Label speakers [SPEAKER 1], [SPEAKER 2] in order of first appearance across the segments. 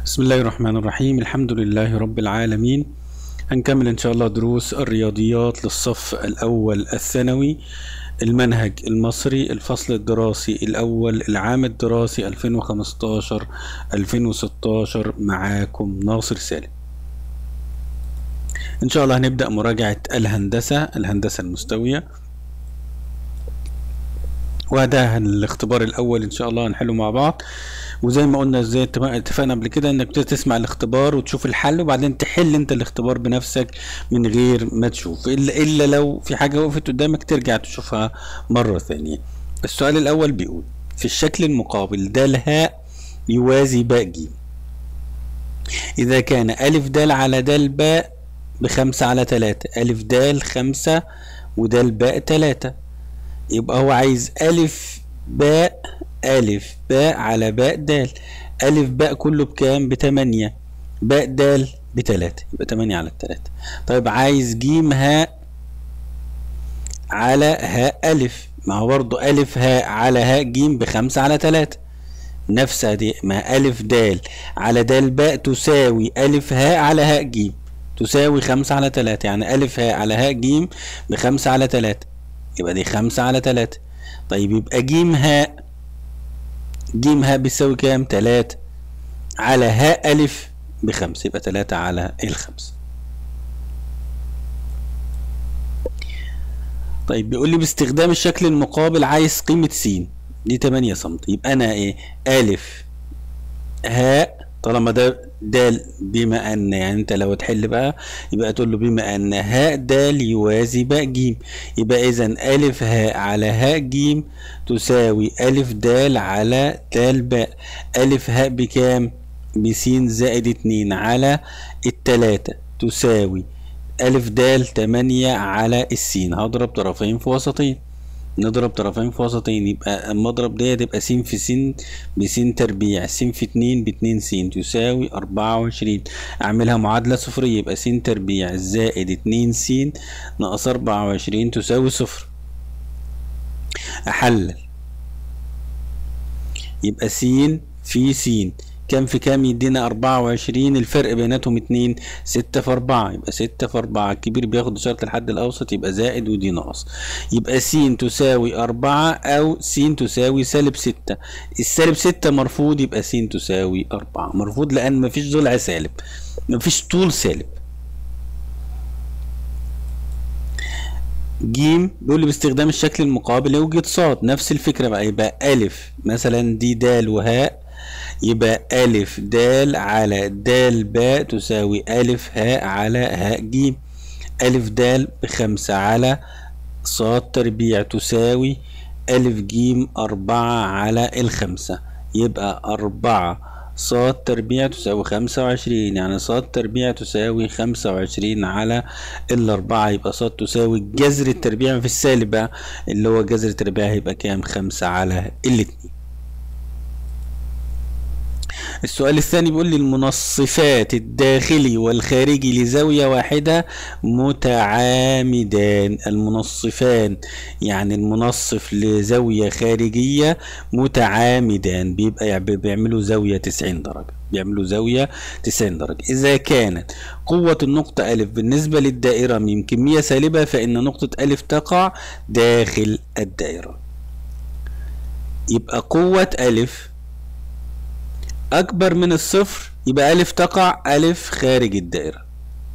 [SPEAKER 1] بسم الله الرحمن الرحيم الحمد لله رب العالمين هنكمل إن شاء الله دروس الرياضيات للصف الأول الثانوي المنهج المصري الفصل الدراسي الأول العام الدراسي 2015-2016 معاكم ناصر سالم إن شاء الله هنبدأ مراجعة الهندسة الهندسة المستوية وده الاختبار الأول إن شاء الله هنحله مع بعض وزي ما قلنا زي اتفقنا قبل كده انك تسمع الاختبار وتشوف الحل وبعدين تحل انت الاختبار بنفسك من غير ما تشوف الا الا لو في حاجه وقفت قدامك ترجع تشوفها مره ثانيه السؤال الاول بيقول في الشكل المقابل د هاء يوازي باء ج اذا كان الف د على د باء بخمسة على تلاتة ألف د خمسة وده باء تلاتة يبقى هو عايز ألف باء ألف باء على باء دال ألف باء كله بكام بتمانية باء دال بتلاتة يبقى تمانية على التلاتة طيب عايز جيم هاء على هاء ألف ما هو برضه ألف هاء على هاء جيم بخمسة على تلاتة نفسها دي ما ألف دال على دال باء تساوي ألف هاء على هاء جيم تساوي خمسة على تلاتة يعني ألف هاء على هاء جيم بخمسة على تلاتة يبقى دي خمسة على تلاتة طيب يبقى جيم هاء جيم هاء بيساوي كام؟ تلاتة على هاء ألف بخمسة يبقى تلاتة على الخمسة طيب بيقول لي باستخدام الشكل المقابل عايز قيمة س دي تمانية سنتي يبقى أنا إيه؟ ألف هاء طالما ده د بما ان يعني انت لو تحل بقى يبقى تقول له بما ان هاء د يوازي باء ج يبقى اذا الف هاء على هاء ج تساوي الف د على د باء الف هاء بكام بس زائد اتنين على التلاتة تساوي الف د تمانية على السين هضرب طرفين في وسطين نضرب طرفين في وسطين يبقى اما اضرب ديت يبقى س في س بس تربيع س في اتنين باتنين س تساوي اربعة وعشرين اعملها معادلة صفرية يبقى س تربيع زائد اتنين س ناقص اربعة وعشرين تساوي صفر احلل يبقى س في س كام في كام يدينا أربعة وعشرين الفرق بيناتهم اتنين ستة في أربعة يبقى ستة في أربعة الكبير بياخد إشارة الحد الأوسط يبقى زائد ودي ناقص يبقى س تساوي أربعة أو س تساوي سالب ستة السالب ستة مرفوض يبقى س تساوي أربعة مرفوض لأن مفيش ضلع سالب مفيش طول سالب جيم بيقول لي باستخدام الشكل المقابل يوجد صاد نفس الفكرة بقى يبقى ألف مثلا دي دال وهاء يبقى ألف دال على دال باء تساوي ألف هاء على هاء جيم ألف دال بخمسة على صاد تربيع تساوي ألف جيم أربعة على الخمسة يبقى أربعة صاد تربيع تساوي خمسة وعشرين يعني صاد تربيع تساوي خمسة وعشرين على الأربعة يبقى صاد تساوي جذر التربيع في السالب بقى اللي هو جذر التربيع هيبقى كام خمسة على الاتنين السؤال الثاني بيقول لي المنصفات الداخلي والخارجي لزاوية واحدة متعامدان المنصفان يعني المنصف لزاوية خارجية متعامدان بيبقى بيعملوا زاوية 90 درجة بيعملوا زاوية 90 درجة إذا كانت قوة النقطة ألف بالنسبة للدائرة م كمية سالبة فإن نقطة ألف تقع داخل الدائرة يبقى قوة ألف أكبر من الصفر يبقى ألف تقع ألف خارج الدائرة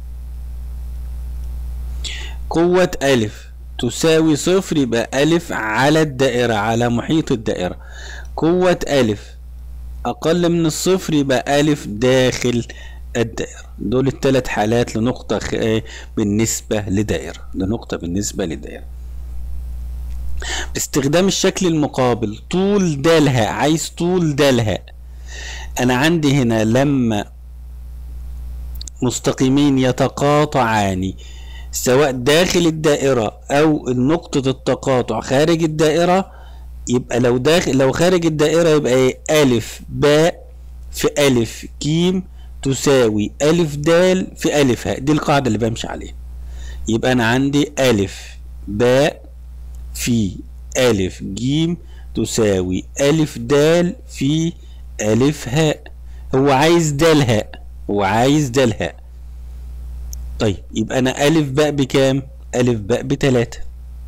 [SPEAKER 1] قوة ألف تساوي صفر يبقى ألف على الدائرة على محيط الدائرة قوة ألف أقل من الصفر يبقى ألف داخل الدائرة دول الثلاث حالات لنقطة بالنسبة لدائرة لنقطة بالنسبة لدائرة باستخدام الشكل المقابل طول دالها عايز طول دالها انا عندي هنا لما مستقيمين يتقاطعان سواء داخل الدائرة او نقطة التقاطع خارج الدائرة يبقى لو داخل لو خارج الدائرة يبقى ايه الف باء في الف جيم تساوي الف دال في الف هاء دي القاعدة اللي بمشي عليها يبقى انا عندي الف باء في الف جيم تساوي الف دال في ألف هاء هو عايز د هاء هو عايز د هاء طيب يبقى انا الف باء بكام الف باء بتلاتة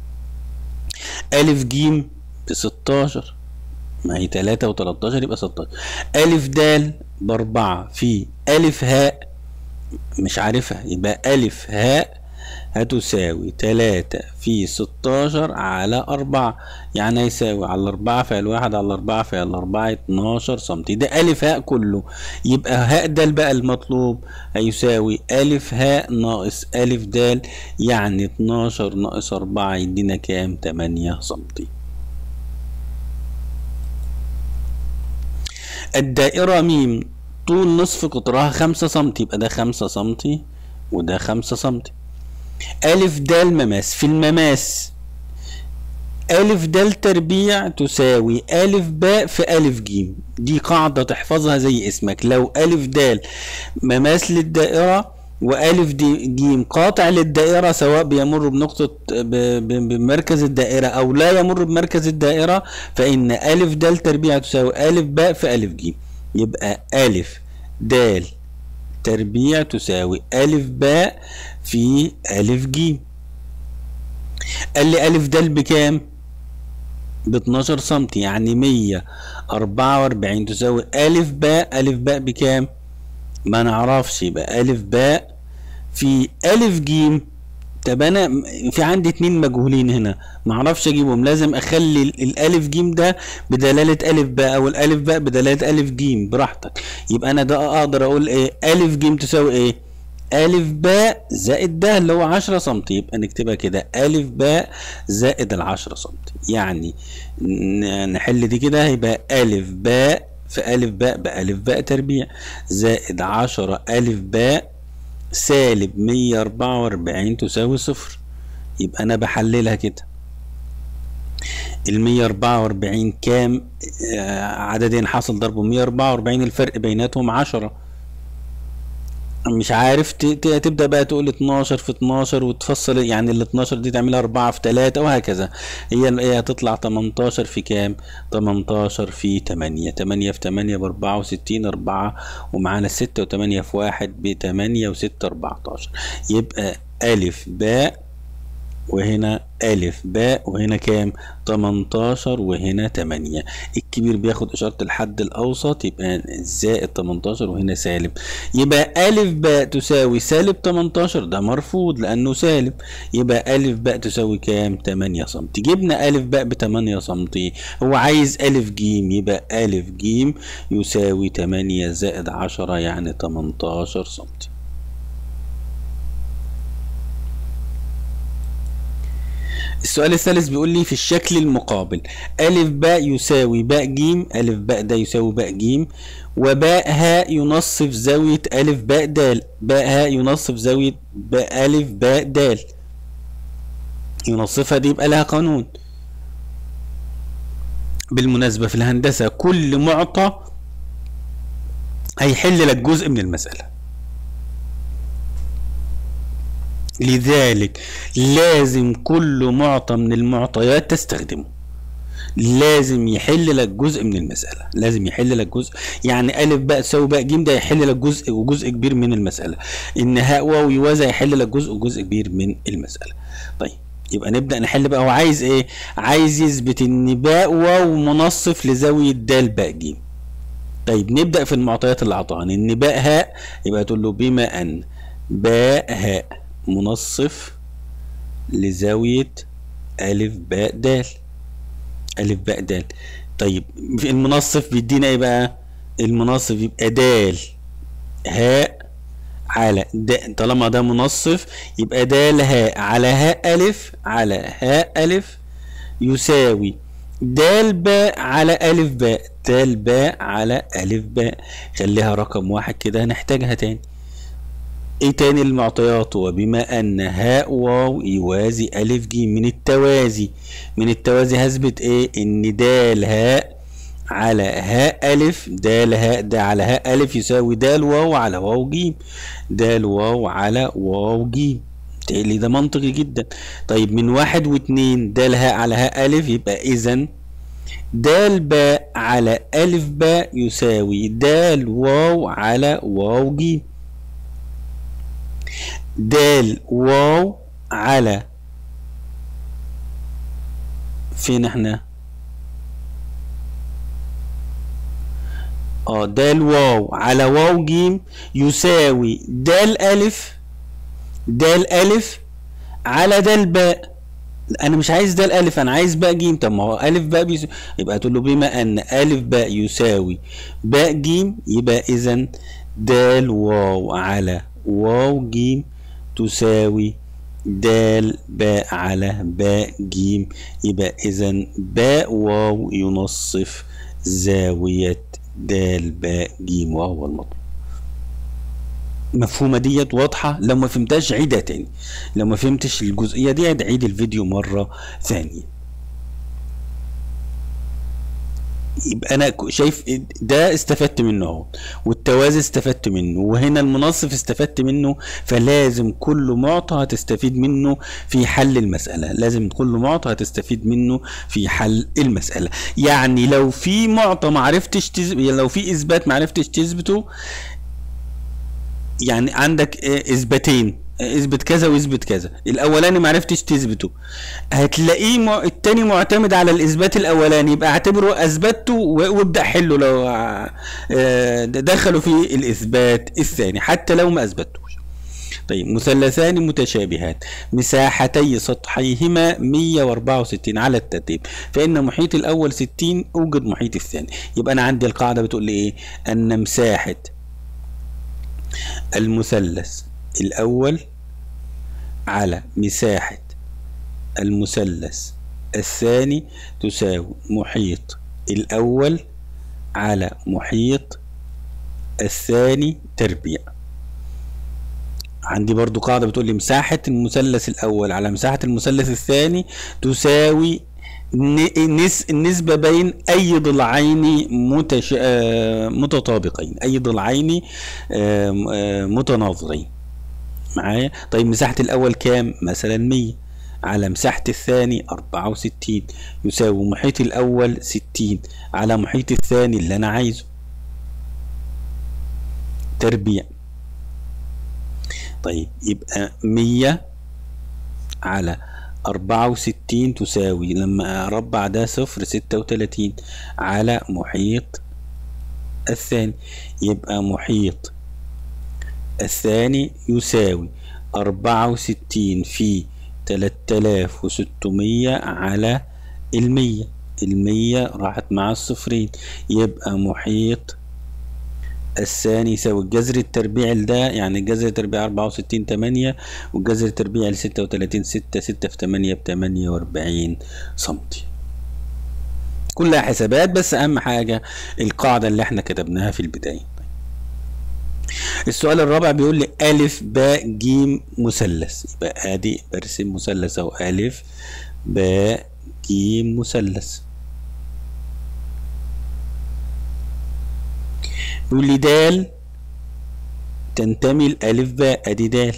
[SPEAKER 1] الف جيم بستاشر ما هي تلاتة وتلاتاشر يبقى ستاشر الف دال باربعة في الف هاء مش عارفها يبقى الف هاء هتساوي تلاتة في ستاشر على أربعة يعني هيساوي على أربعة فعل واحد على أربعة فعل أربعة اتناشر سنتي ده ألف هاء كله يبقى هاء دال بقى المطلوب هيساوي ألف هاء ناقص ألف دال يعني اتناشر ناقص أربعة يدينا كام تمانية سنتي الدائرة ميم طول نصف قطرها خمسة سنتي يبقى ده خمسة سنتي وده خمسة سنتي ألف دال مماس في المماس ألف دال تربيع تساوي ألف باء في ألف جيم دي قاعدة تحفظها زي اسمك لو ألف دال مماس للدائرة وألف دي جيم قاطع للدائرة سواء بيمر بنقطة بمركز الدائرة أو لا يمر بمركز الدائرة فإن ألف دال تربيع تساوي ألف باء في ألف جيم يبقى ألف دال تربيع تساوي ألف باء في ألف جيم قال لي ألف دال بكام؟ ب 12 سنتي يعني 144 تساوي ألف باء ألف باء بكام؟ ما نعرفش يبقى ألف باء في ألف جيم طب انا في عندي اتنين مجهولين هنا ما اعرفش اجيبهم لازم اخلي الالف جيم ده بدلاله الف باء او الالف باء بدلاله الف جيم براحتك يبقى انا ده اقدر اقول ايه الف جيم تساوي ايه ألف باء زائد ده اللي هو 10 سم يبقى نكتبها كده ألف باء زائد ال 10 سم يعني نحل دي كده هيبقى ألف باء في ألف باء بألف باء تربيع زائد 10 ألف باء سالب 144 تساوي صفر يبقى أنا بحللها كده ال 144 كام آه عددين حصل ضربه 144 الفرق بيناتهم 10 مش عارف تبدا بقى تقول 12 في 12 وتفصل يعني ال 12 دي تعملها 4 في 3 وهكذا هي هي هتطلع 18 في كام 18 في 8 8 في 8 ب 64 4 ومعانا 6 و8 في 1 ب 8 و6 14 يبقى الف باء وهنا ألف باء وهنا كام 18 وهنا 8 الكبير بياخد إشارة الحد الأوسط يبقى زائد 18 وهنا سالب يبقى ألف باء تساوي سالب 18 ده مرفوض لأنه سالب يبقى ألف باء تساوي كام 8 سم جبنا ألف باء ب 8 سم هو عايز ألف جيم يبقى ألف جيم يساوي 8 زائد 10 يعني 18 سم السؤال الثالث بيقول لي في الشكل المقابل ألف باء يساوي باء جيم ألف باء ده يساوي باء جيم وباء هاء ينصف زاوية ألف باء دال باء هاء ينصف زاوية باء ألف باء دال ينصفها دي يبقى لها قانون بالمناسبة في الهندسة كل معطى هيحل لك جزء من المسألة لذلك لازم كل معطى من المعطيات تستخدمه لازم يحل لك جزء من المسألة لازم يحل لك جزء يعني ألف باء تساوي باء جيم ده يحل لك جزء وجزء كبير من المسألة إن هاء واو يوازى يحل لك جزء وجزء كبير من المسألة طيب يبقى نبدأ نحل بقى هو عايز إيه عايز يثبت إن باء واو منصف لزاوية دال باء جيم طيب نبدأ في المعطيات اللي عطانا إن باء هاء يبقى تقول له بما أن باء هاء منصف لزاوية ألف باء دال ألف باء دال طيب المنصف بيدينا إيه بقى؟ المنصف يبقى دال هاء على د طالما ده منصف يبقى دال هاء على هاء ألف على هاء ألف يساوي دال باء على ألف باء دال باء على ألف باء خليها رقم واحد كده هنحتاجها تاني ايه تاني المعطيات وبما ان هاء واو يوازي الف ج من التوازي من التوازي هثبت ايه ان دال هاء على هاء الف دال هاء ده على هاء الف يساوي دال واو على واو ج دال واو على واو ج تقلي ده منطقي جدا طيب من واحد واتنين دال هاء على هاء الف يبقى اذا دال باء على ألف باء يساوي دال واو على واو جيم دال واو على فين احنا اه دال واو على واو جيم يساوي دال ألف دال ألف على دال باء انا مش عايز ده الالف انا عايز باء جيم طب ما هو الف باء بيساوي يبقى تقول له بما ان الف باء يساوي باء جيم يبقى اذا دال واو على واو جيم تساوي دال باء على باء جيم يبقى اذا باء واو ينصف زاوية دال باء جيم وهو المطلوب مفهومه ديت واضحه لو ما فهمتهاش عيدها تاني لو ما فهمتش الجزئيه دي عيد الفيديو مره ثانيه يبقى انا شايف ده استفدت منه اهو والتوازي استفدت منه وهنا المنصف استفدت منه فلازم كل معطى هتستفيد منه في حل المساله لازم كل معطى هتستفيد منه في حل المساله يعني لو في معطى ما عرفتش تثبت لو في اثبات ما عرفتش تثبته يعني عندك اثباتين اثبت كذا واثبت كذا الاولاني ما عرفتش تثبته هتلاقيه م... التاني معتمد على الاثبات الاولاني يبقى اعتبره اثبته وابدا حله لو دخلوا في الاثبات الثاني حتى لو ما اثبتوش طيب مثلثان متشابهات مساحتي سطحيهما 164 على الترتيب فإن محيط الأول 60 أوجد محيط الثاني يبقى أنا عندي القاعدة بتقول لي إيه أن مساحة المثلث الأول على مساحة المثلث الثاني تساوي محيط الأول على محيط الثاني تربيع عندي برضو قاعدة بتقول لي مساحة المثلث الأول على مساحة المثلث الثاني تساوي النسبة بين أي ضلعين متش... متطابقين أي ضلعين متناظرين معايا طيب مساحة الأول كام مثلا 100 على مساحة الثاني 64 يساوي محيط الأول 60 على محيط الثاني اللي أنا عايزه تربيع طيب يبقى 100 على أربعة وستين تساوي لما أربع ده صفر ستة وتلاتين على محيط الثاني يبقى محيط الثاني يساوي أربعة وستين في تلات آلاف وستمية على المية المية راحت مع الصفرين يبقى محيط الثاني يساوي الجذر التربيعي لده يعني الجذر التربيعي أربعة وستين تمانية والجذر التربيعي لستة وتلاتين ستة ستة في تمانية بتمانية وأربعين سنتي كلها حسابات بس أهم حاجة القاعدة اللي احنا كتبناها في البداية السؤال الرابع بيقول لي ألف باء جيم مثلث يبقى ادي برسم مثلث اهو ألف باء جيم مثلث بيقول لي دال تنتمي الألف باء أدي دال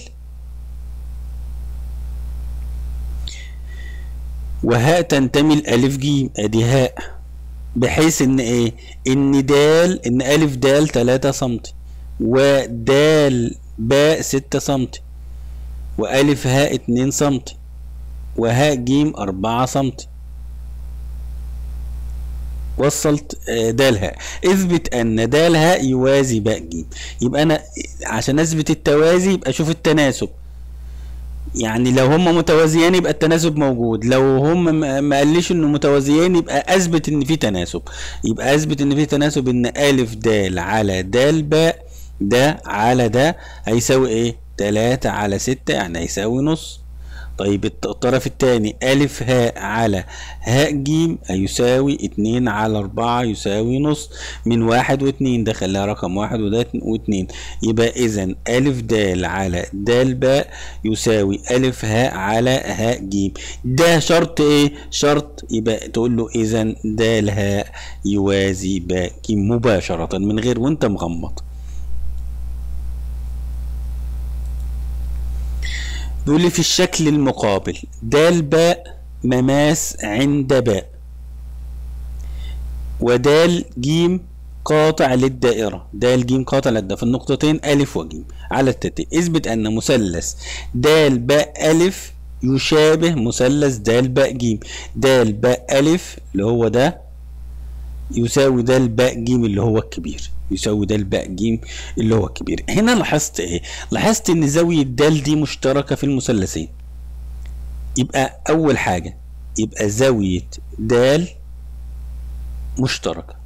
[SPEAKER 1] وهاء تنتمي الألف جيم أدي هاء بحيث إن إيه؟ إن دال إن ألف دال تلاتة سنتي ودال باء ستة سنتي وألف هاء اتنين سنتي وهاء جيم أربعة سنتي وصلت دال هاء اثبت ان دال هاء يوازي باء جيم يبقى انا عشان اثبت التوازي يبقى اشوف التناسب يعني لو هم متوازيان يبقى التناسب موجود لو هم ما قاليش انه متوازيان يبقى اثبت ان في تناسب يبقى اثبت ان في تناسب ان الف دال على دال باء ده على ده هيساوي ايه تلاتة على ستة يعني هيساوي نص طيب الطرف الثاني ألف هاء على هاء جيم هيساوي اتنين على أربعة يساوي نص من واحد واتنين ده خليها رقم واحد وده واتنين يبقى إذا ألف دال على دال باء يساوي ألف هاء على هاء جيم ده شرط إيه؟ شرط يبقى تقول له إذا دال هاء يوازي باء جيم مباشرة من غير وأنت مغمض بيقول لي في الشكل المقابل دال باء مماس عند باء ودال جيم قاطع للدائرة دال جيم قاطع للدائرة في النقطتين ألف وجيم على التتي اثبت أن مثلث دال باء ألف يشابه مثلث دال باء جيم دال باء ألف اللي هو ده يساوي دال باء جيم اللي هو الكبير يساوي دال باء جيم اللي هو الكبير هنا لاحظت ايه لاحظت ان زاوية دال دي مشتركة في المثلثين يبقى اول حاجة يبقى زاوية دال مشتركة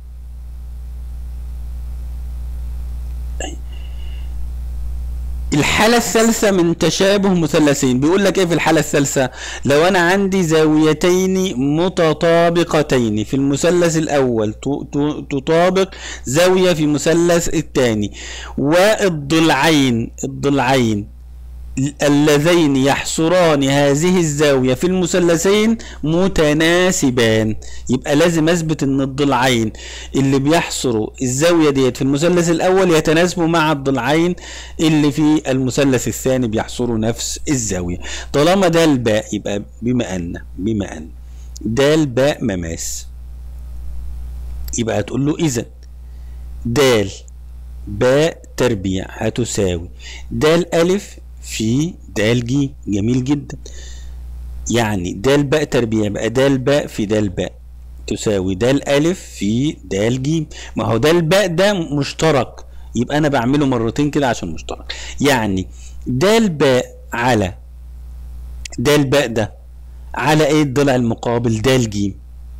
[SPEAKER 1] الحالة الثالثة من تشابه مثلثين بيقول لك ايه في الحالة الثالثة لو انا عندي زاويتين متطابقتين في المثلث الاول تطابق زاوية في المثلث الثاني والضلعين الضلعين اللذين يحصران هذه الزاوية في المثلثين متناسبان يبقى لازم اثبت ان الضلعين اللي بيحصروا الزاوية ديت في المثلث الاول يتناسبوا مع الضلعين اللي في المثلث الثاني بيحصروا نفس الزاوية طالما ده الباء يبقى بما ان بما ان ده الباء مماس يبقى هتقول له اذا دال باء تربيع هتساوي دال الف في دال ج جميل جدا يعني دال باء تربيع بقى دال باء في دال باء تساوي دال ألف في دال ج ما هو دال باء ده مشترك يبقى أنا بعمله مرتين كده عشان مشترك يعني دال باء على دال باء ده على ايه الضلع المقابل دال ج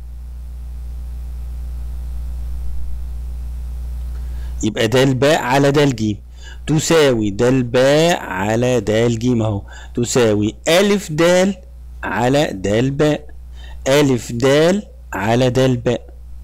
[SPEAKER 1] يبقى دال باء على دال ج تساوي د باء على د ج اهو تساوي ألف د على د باء ألف د على د باء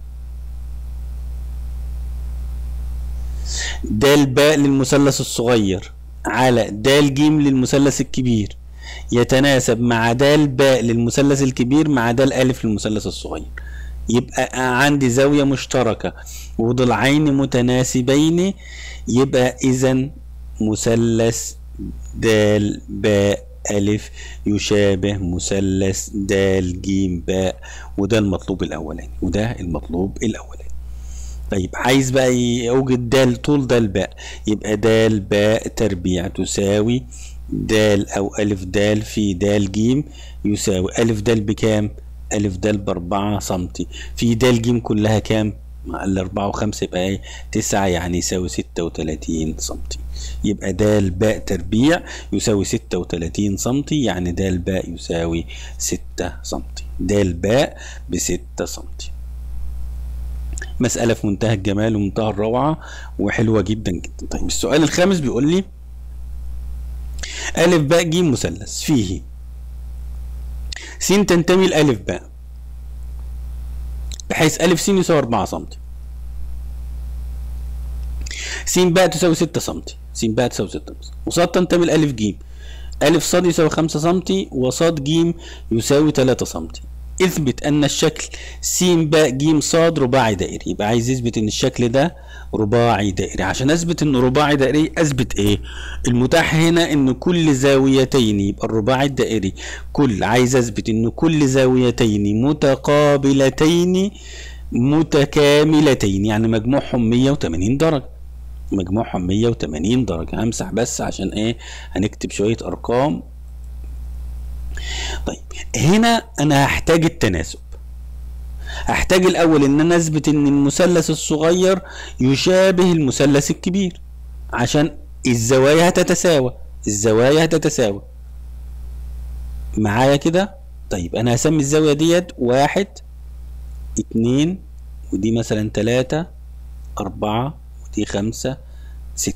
[SPEAKER 1] د باء للمثلث الصغير على د ج للمثلث الكبير يتناسب مع د باء للمثلث الكبير مع د ألف للمثلث الصغير يبقى عندي زاوية مشتركة وضلعين متناسبين يبقى إذا مثلث دال باء ألف يشابه مثلث دال جيم باء وده المطلوب الأولاني وده المطلوب الأولاني طيب عايز بقى يوجد دال طول دال باء يبقى دال باء تربيع تساوي دال أو ألف دال في دال جيم يساوي ألف دال بكام؟ ألف دال بأربعة سنتي في دال جيم كلها كام؟ مع الأربعة وخمسة يبقى إيه؟ تسعة يعني يساوي ستة وتلاتين سنتي يبقى دال باء تربيع يساوي ستة وتلاتين سنتي يعني دال باء يساوي ستة سنتي دال باء بستة سنتي مسألة في منتهى الجمال ومنتهى الروعة وحلوة جدا جدا طيب السؤال الخامس بيقول لي ألف باء ج مثلث فيه س تنتمي لألف باء بحيث ألف س يساوي 4 سم س باء تساوي 6 سم س باء تساوي 6 سم وصاد تنتمي لألف ج ألف صاد يساوي 5 سم وصاد ج يساوي 3 سم اثبت ان الشكل س باء ج صاد رباعي دائري يبقى عايز يثبت ان الشكل ده رباعي دائري عشان اثبت انه رباعي دائري اثبت ايه المتاح هنا ان كل زاويتين يبقى الرباعي الدائري كل عايز اثبت ان كل زاويتين متقابلتين متكاملتين يعني مجموعهم 180 درجة مجموعهم 180 درجة همسح بس عشان ايه هنكتب شوية ارقام طيب هنا انا هحتاج التناسب هحتاج الاول ان انا اثبت ان المثلث الصغير يشابه المثلث الكبير عشان الزوايا هتتساوى الزوايا هتتساوى معايا كده طيب انا هسمي الزاوية ديت واحد اتنين ودي مثلا تلاتة اربعة ودي خمسة ستة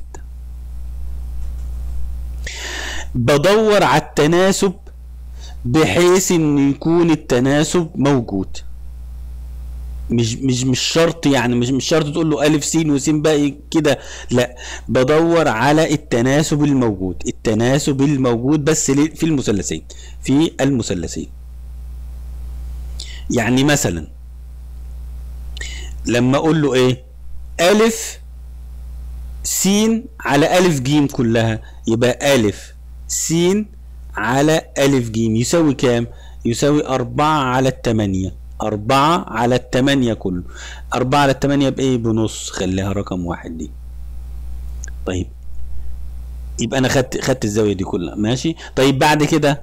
[SPEAKER 1] بدور على التناسب بحيث ان يكون التناسب موجود مش مش مش شرط يعني مش مش شرط تقول له الف س وس باقي كده لا بدور على التناسب الموجود التناسب الموجود بس في المثلثين في المثلثين يعني مثلا لما اقول له ايه الف س على الف ج كلها يبقى الف س على ألف ج يساوي كام؟ يساوي أربعة على التمانية أربعة على التمانية كله أربعة على التمانية بإيه بنص خليها رقم واحد دي طيب يبقى أنا خدت خدت الزاوية دي كلها ماشي طيب بعد كده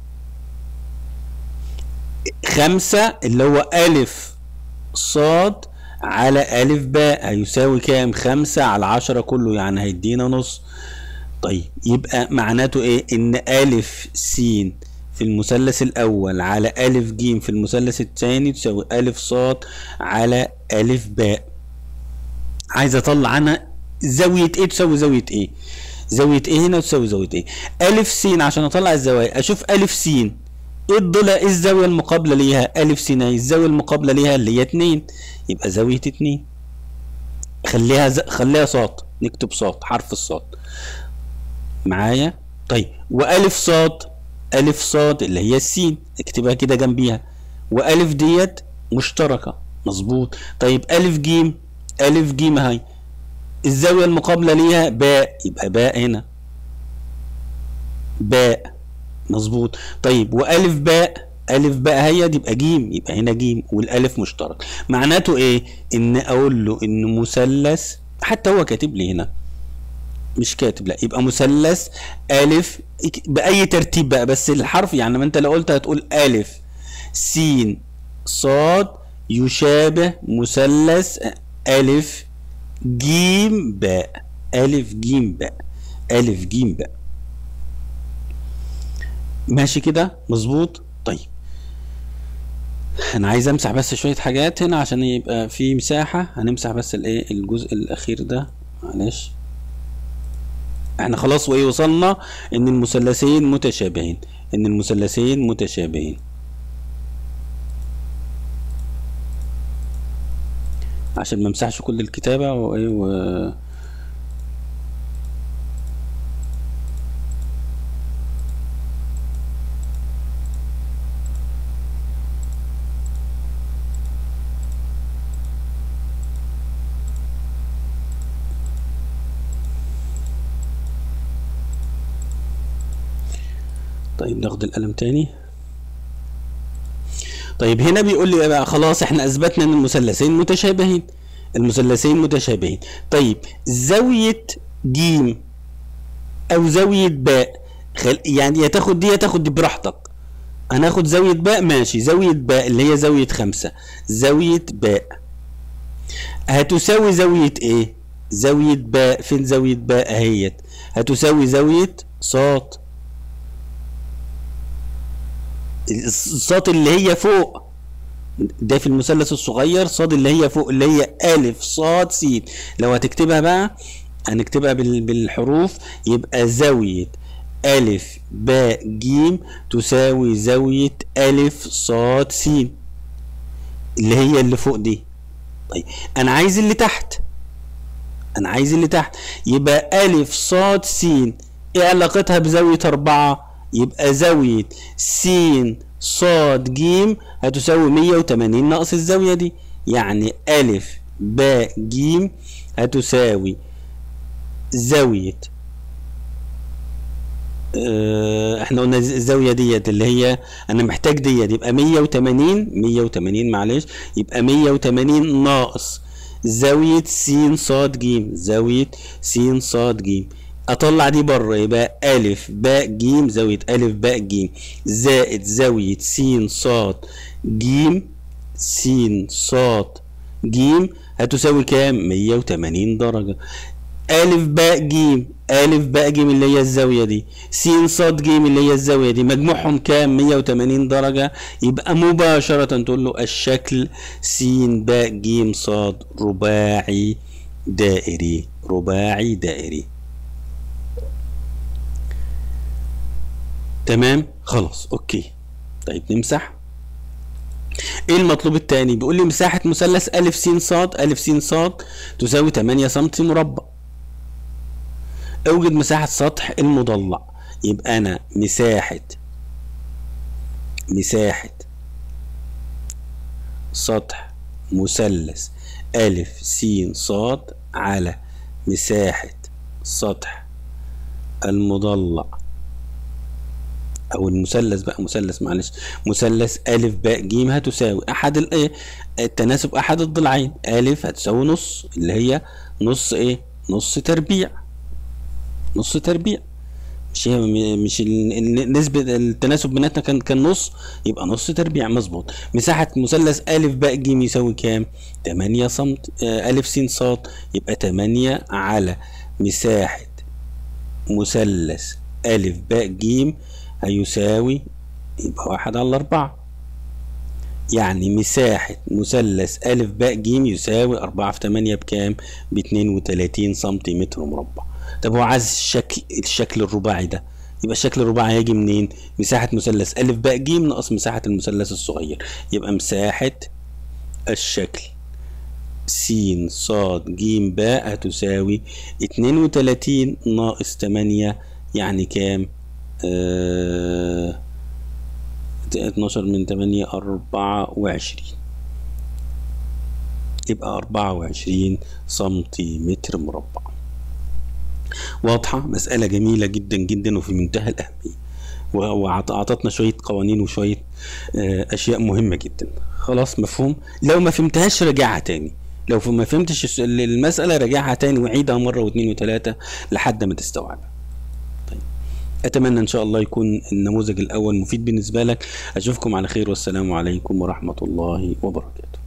[SPEAKER 1] خمسة اللي هو ألف صاد على ألف باء هيساوي كام خمسة على عشرة كله يعني هيدينا نص طيب يبقى معناته ايه ان ألف س في المثلث الأول على ألف ج في المثلث الثاني تساوي ألف صاد على ألف باء عايز أطلع عنها زاوية ايه تساوي زاوية ايه زاوية ايه هنا تساوي زاوية ايه ألف س عشان أطلع الزوايا أشوف ألف س ايه الضلع ايه الزاوية المقابلة ليها ألف س اهي الزاوية المقابلة ليها اللي هي اتنين يبقى زاوية اتنين خليها ز... خليها صاد نكتب صاد حرف الصاد معايا طيب وألف صاد ألف صاد اللي هي السين اكتبها كده جنبيها وألف ديت مشتركة مظبوط طيب ألف جيم ألف جيم اهي الزاوية المقابلة ليها باء يبقى باء هنا باء مظبوط طيب وألف باء ألف باء هي دي يبقى جيم يبقى هنا جيم والألف مشترك معناته إيه؟ إن أقول له إن مثلث حتى هو كاتب لي هنا مش كاتب لا يبقى مثلث ألف بأي ترتيب بقى بس الحرف يعني ما أنت لو قلت هتقول ألف س صاد يشابه مثلث ألف جيم باء ألف جيم باء ألف جيم باء ماشي كده مظبوط طيب انا عايز امسح بس شويه حاجات هنا عشان يبقى في مساحه هنمسح بس الايه الجزء الاخير ده معلش احنا خلاص وايه وصلنا ان المثلثين متشابهين ان المثلثين متشابهين عشان ما امسحش كل الكتابه وايه و... طيب ناخد القلم تاني طيب هنا بيقول لي بقى خلاص احنا اثبتنا ان المثلثين متشابهين المثلثين متشابهين طيب زاوية جيم او زاوية باء خل... يعني يا تاخد دي يا تاخد دي براحتك هناخد زاوية باء ماشي زاوية باء اللي هي زاوية خمسة زاوية باء هتساوي زاوية ايه زاوية باء فين زاوية باء اهيت هتساوي زاوية صاد الصاد اللي هي فوق ده في المثلث الصغير صاد اللي هي فوق اللي هي ألف صاد س لو هتكتبها بقى هنكتبها بالحروف يبقى زاوية ألف باء جيم تساوي زاوية ألف صاد س اللي هي اللي فوق دي طيب أنا عايز اللي تحت أنا عايز اللي تحت يبقى ألف صاد س إيه علاقتها بزاوية أربعة؟ يبقى زاوية س صاد ج هتساوي 180 ناقص الزاوية دي يعني ألف باء ج هتساوي زاوية اه احنا قلنا الزاوية ديت اللي هي انا محتاج ديت يبقى 180 180 معلش يبقى 180 ناقص زاوية س صاد ج زاوية س صاد ج اطلع دي بره يبقى الف باء ج زاويه الف باء ج زائد زاويه س صاد ج س صاد ج هتساوي كام 180 درجه الف باء ج الف باء ج اللي هي الزاويه دي س صاد ج اللي هي الزاويه دي مجموعهم كام 180 درجه يبقى مباشره تقول له الشكل س باء ج صاد رباعي دائري رباعي دائري تمام خلاص اوكي طيب نمسح ايه المطلوب التاني بيقول لي مساحة مثلث ألف س ص ألف س ص تساوي 8 سم مربع اوجد مساحة سطح المضلع يبقى انا مساحة مساحة سطح مثلث ألف س ص على مساحة سطح المضلع او المثلث بقى مثلث معلش مثلث الف باء جيم هتساوي احد الايه التناسب احد الضلعين الف هتساوي نص اللي هي نص ايه نص تربيع نص تربيع مش هي م- مش ال- ال- نسبة التناسب بيناتنا كان كان نص يبقى نص تربيع مظبوط مساحة مثلث ألف باء جيم يساوي كام؟ 8 سنت آه، ألف س ص يبقى 8 على مساحة مثلث ألف باء جيم هيساوي يبقى واحد على أربعة يعني مساحة مثلث ألف باء جيم يساوي أربعة في تمانية بكام؟ باتنين وتلاتين سنتيمتر مربع طب هو عايز الشكل الشكل الرباعي ده يبقى الشكل الرباعي هيجي منين؟ مساحة مثلث ألف باء جيم ناقص مساحة المثلث الصغير يبقى مساحة الشكل س ص ج باء هتساوي اتنين وتلاتين ناقص تمانية يعني كام؟ آه 12 من 8 24 يبقى 24 سنتيمتر مربع واضحة مسألة جميلة جدا جدا وفي منتهى الأهمية وأعطتنا شوية قوانين وشوية آه، أشياء مهمة جدا خلاص مفهوم لو ما فهمتهاش راجعها تاني لو ما فهمتش الس- المسألة راجعها تاني وعيدها مرة واثنين وثلاثة لحد ما تستوعبها اتمنى ان شاء الله يكون النموذج الاول مفيد بالنسبه لك اشوفكم على خير والسلام عليكم ورحمه الله وبركاته